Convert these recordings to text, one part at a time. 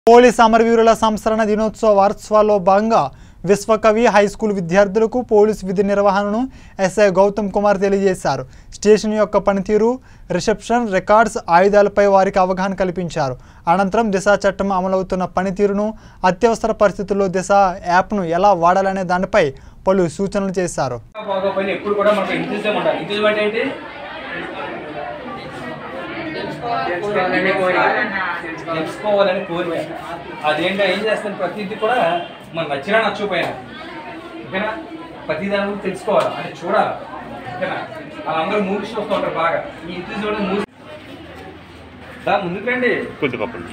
Police అమరవీరుల సంస్మరణ దినోత్సవ వారోత్సవాల్లో భాగంగా విశ్వకవి హై స్కూల్ విద్యార్థులకు పోలీస్ విధి నిర్వహణను ఎస్ఐ గౌతమ్ కుమార్ తెలియజేశారు స్టేషన్ యొక్క పనితీరు రిసెప్షన్ రికార్డ్స్ ఆయుధాలపై వారికి అవగాహన కల్పించారు అనంతరం దిశ చట్టం అమలవుతున్న పనితీరును అత్యవసర పరిస్థితుల్లో దిశ యాప్ను ఎలా వాడాలనే దానిపై పలు సూచనలు చేశారు బాగోపోయినా ఎప్పుడు కూడా మనకు ఇంట్రెస్ట్ ఉండాలి ఇంట్రెస్ట్ అంటే ఏంటి తెలుసుకోవాలని కోరిక తెలుసుకోవాలని కోరిక అదేంటో ఏం చేస్తాను ప్రతిదీ కూడా మనకు నచ్చినా నచ్చకపోయినా ఓకేనా ప్రతి దాని గురించి తెలుసుకోవాలి అంటే చూడాలి ఓకేనా వాళ్ళందరూ మూవీస్ చూస్తూ ఉంటారు బాగా ఈ ఇంట్రెస్ట్ కూడా మూవీ దా ముందుకు రండి కొద్దిపప్పు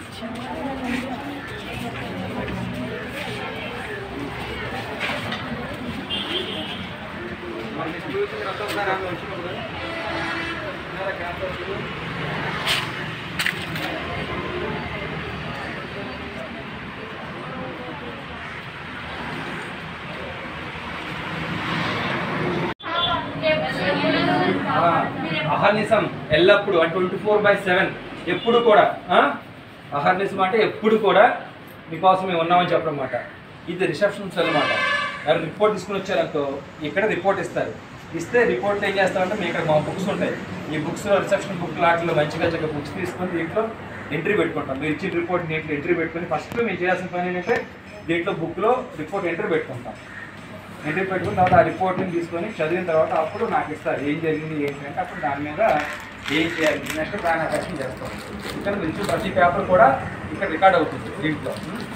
ఆ, అహర్నిశం ఎల్లప్పుడు ట్వంటీ ఫోర్ బై సెవెన్ ఎప్పుడు కూడా ఆ? అహర్నిశం అంటే ఎప్పుడు కూడా మీకోసం మేము ఉన్నామని చెప్పడమాట ఇది రిసెప్షన్స్ అనమాట ఎవరు రిపోర్ట్ తీసుకుని వచ్చారనుకో ఇక్కడ రిపోర్ట్ ఇస్తారు ఇస్తే రిపోర్ట్ ఏం చేస్తామంటే మీ ఇక్కడ మా బుక్స్ ఉంటాయి ఈ బుక్స్ రిసెప్షన్ బుక్ లాట్లో మంచిగా చక్కగా బుక్స్ తీసుకొని దీంట్లో ఎంట్రీ పెట్టుకుంటాం మీరు ఇచ్చిన రిపోర్ట్ దీంట్లో ఎంట్రీ పెట్టుకొని ఫస్ట్ మేము చేయాల్సిన పని ఏంటంటే దీంట్లో బుక్లో రిపోర్ట్ ఎంట్రీ పెట్టుకుంటాం ఎంట్రీ పెట్టుకున్న తర్వాత ఆ రిపోర్ట్ని తీసుకొని చదివిన తర్వాత అప్పుడు నాకు ఇస్తారు ఏం జరిగింది ఏంటంటే అప్పుడు దాని మీద ఏం చేయాలి నెక్స్ట్ ప్లాన్ అటాక్షన్ చేస్తాం ఇక్కడ నుంచి ప్రతి పేపర్ కూడా ఇక్కడ రికార్డ్ అవుతుంది దీంట్లో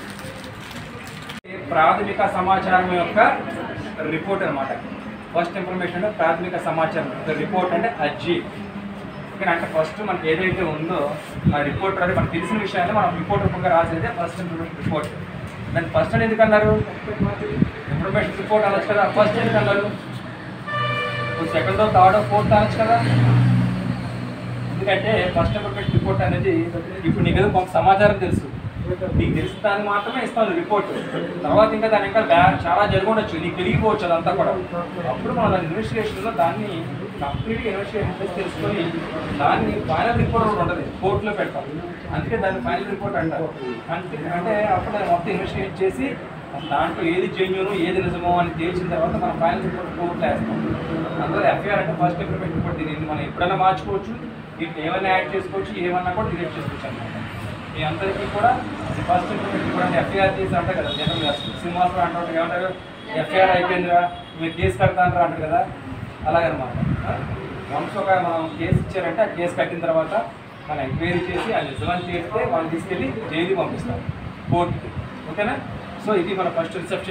ఈ ప్రాథమిక సమాచారం యొక్క రిపోర్ట్ అనమాట ఫస్ట్ ఇన్ఫర్మేషన్ ప్రాథమిక సమాచారం రిపోర్ట్ అంటే అర్జీ ఓకే అంటే ఫస్ట్ మనకి ఏదైతే ఉందో ఆ రిపోర్ట్ అంటే మనకు తెలిసిన విషయాన్ని మనం రిపోర్ట్ రూపంగా రాసేదే ఫస్ట్ ఇన్ఫర్మేషన్ రిపోర్ట్ దాన్ని ఫస్ట్ అని ఎందుకు అన్నారు ఇన్ఫర్మేషన్ రిపోర్ట్ అనొచ్చు కదా ఫస్ట్ ఎందుకు అన్నారు సెకండ్ థర్డ్ ఫోర్త్ అనొచ్చు కదా ఎందుకంటే ఫస్ట్ ఇన్ఫర్మేషన్ రిపోర్ట్ అనేది ఇప్పుడు నీకు ఏదో కొంత సమాచారం తెలుసు నీకు తెలిసిన దాన్ని మాత్రమే ఇస్తాను రిపోర్ట్ తర్వాత ఇంకా దాని ఇంకా బ్యా- చాలా జరిగి ఉండొచ్చు నీకు తెలియకపోవచ్చు అదంతా కూడా అప్పుడు మనం దాని ఇన్వెస్టిగేషన్లో దాన్ని కంప్లీట్గా ఇన్వెస్టిగేషన్ చేసి తెలుసుకొని దాన్ని ఫైనల్ రిపోర్ట్ ఒకటి ఉంటుంది కోర్టులో పెడతాం అందుకే దాన్ని ఫైనల్ రిపోర్ట్ అంటారు అంటే అంటే అప్పుడు దాన్ని మొత్తం ఇన్వెస్టిగేట్ చేసి దాంట్లో ఏది జెన్యును ఏది నిజమో అని తేల్చిన తర్వాత మనం ఫైనల్ రిపోర్ట్ కోర్టులో వేస్తాం అందులో ఎఫ్ఐఆర్ అంటే ఫస్ట్ ఇన్ఫర్మేషన్ రిపోర్ట్ దీన్ని మనం ఎప్పుడైనా మార్చుకోవచ్చు దీంట్లో ఏమైనా యాడ్ చేసుకోవచ్చు ఏమన్నా కూడా డిలీట్ చేసుకోవచ్చు అనమాట మీ అందరికీ కూడా ఫస్ట్ ఇన్ఫర్మేషన్ కూడా ఎఫ్ఐఆర్ చేసి అంటారు కదా జనరల్గా సినిమాస్లో అంటారు ఏమంటారు ఎఫ్ఐఆర్ అయిపోయిందిరా మీరు కేసు కడతాంటారు అంటారు కదా అలాగనమాట వన్స్ ఒక మనం కేసు ఇచ్చారంటే ఆ కేసు కట్టిన తర్వాత మనం ఎంక్వైరీ చేసి ఆ నిజమని చేస్తే వాళ్ళు తీసుకెళ్ళి జైలు పంపిస్తారు కోర్టుకి ఓకేనా సో ఇది మన ఫస్ట్ రిసెప్షన్